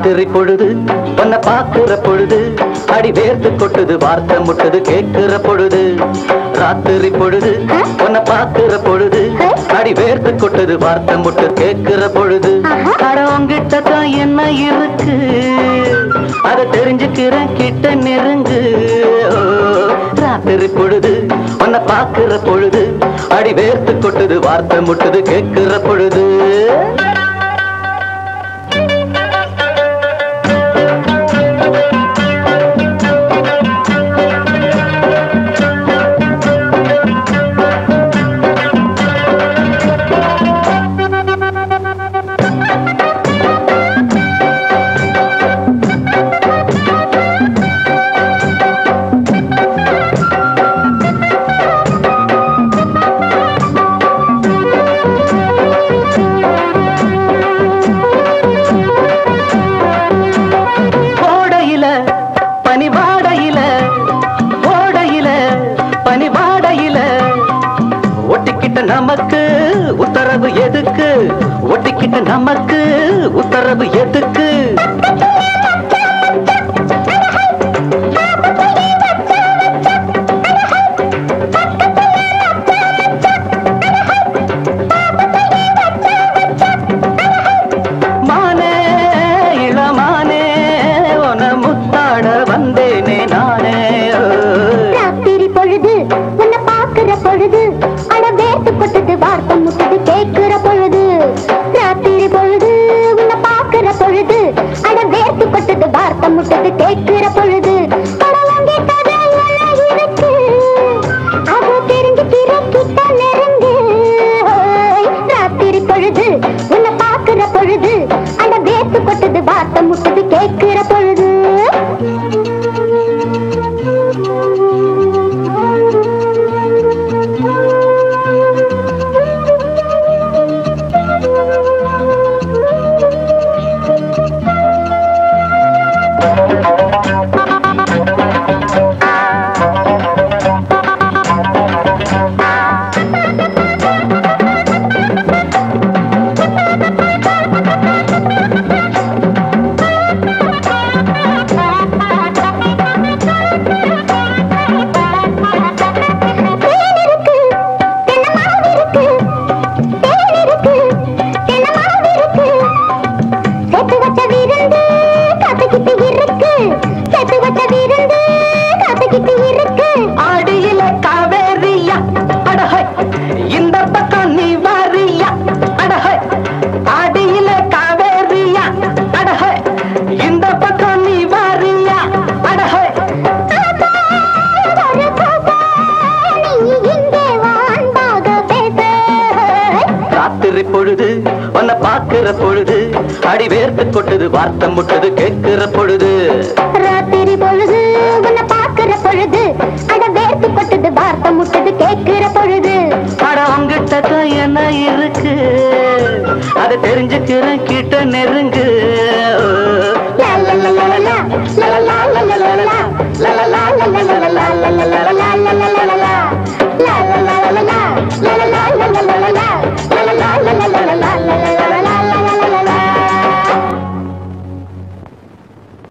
ராத்திரி பொழுது உன்னை பாக்குற பொழுது அடி வேர்த்து கொட்டுது வார்த்தை முட்டுது கேட்கிற பொழுது ராத்திரி பொழுது உன்னை பாக்குற பொழுது அடி வேர்த்து கொட்டுது வார்த்தை முட்டு கேட்கிற பொழுது அட உங்கிட்ட தான் என்ன இருக்கு அதை தெரிஞ்சுக்கிற கிட்ட நெருங்கு ஓ, ராத்திரி பொழுது உன்னை பாக்குற பொழுது அடி வேர்த்து கொட்டுது வார்த்தை முட்டுது கேட்கிற பொழுது கோடையில பனிவாடையில கோடையில பனிவாடையில ஒட்டிக்கிட்ட நமக்கு உத்தரவு எதுக்கு ஒட்டிக்கிட்ட நமக்கு உத்தரவு எதுக்கு மானே இளமானே உன முத்தாட வந்தேனே நானே ராத்திரி பொழுது உன்னை பாக்குற பொழுது அட வேர்த்து கொட்டுது வார்த்தை முட்டுது கேட்கிற பொழுது ராத்திரி பொழுது உன்னை பாக்குற பொழுது அட வேர்த்து கொட்டுது வார்த்தை முட்டுது கேட்கிற பொழுது அட உன்கிட்ட தான் எல்லாம் இருக்கு அது தெரிஞ்சுக்கிற கிட்ட நெருங்கு ஓய், ராத்திரி பொழுது உன்னை பாக்குற பொழுது அட வேர்த்து கொட்டுது வார்த்தை முட்டுது கேட்கிற பொழுது தேன் இருக்கு தென்னமாவு இருக்கு தேன் இருக்கு தென்னமாவு இருக்கு சேர்த்து வச்ச விருந்து காத்துக்கிட்டு இருக்கு சேர்த்து வச்ச விருந்து காத்துக்கிட்டு இருக்கு அடியில காவேரியா அடஹை இந்த பக்கம் நீ வாரியா அடஹை அடியில காவேரியா அடஹை இந்த பக்கம் நீ வாரியா அடஹை ஒரு போதா நீ இங்கே வான்பாக பேச ராத்திரி பொழுது உன்னை பாக்குற பொழுது அடி வேர்த்து கொட்டுது வார்த்தை முட்டுது கேட்கிற பொழுது ராத்திரி பொழுது உன்னை பாக்குற பொழுது அட வேர்த்து கொட்டுது வார்த்தை முட்டுது கேட்கிற பொழுது அட உங்கிட்ட தான் என்ன இருக்கு அதை தெரிஞ்சுக்கிற கிட்ட நெருங்கு ஓ,